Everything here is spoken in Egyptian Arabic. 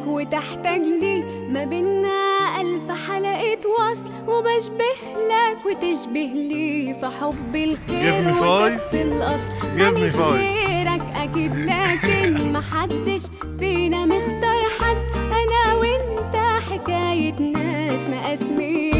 وتحتاج لي ما بينا ألف حلقة وصل وبشبه لك وتشبه لي في حب الخير Give me five. وطب الأصل Give me ماليش five. غيرك أكيد لكن محدش فينا مختار حد أنا وأنت حكاية ناس مقاسمين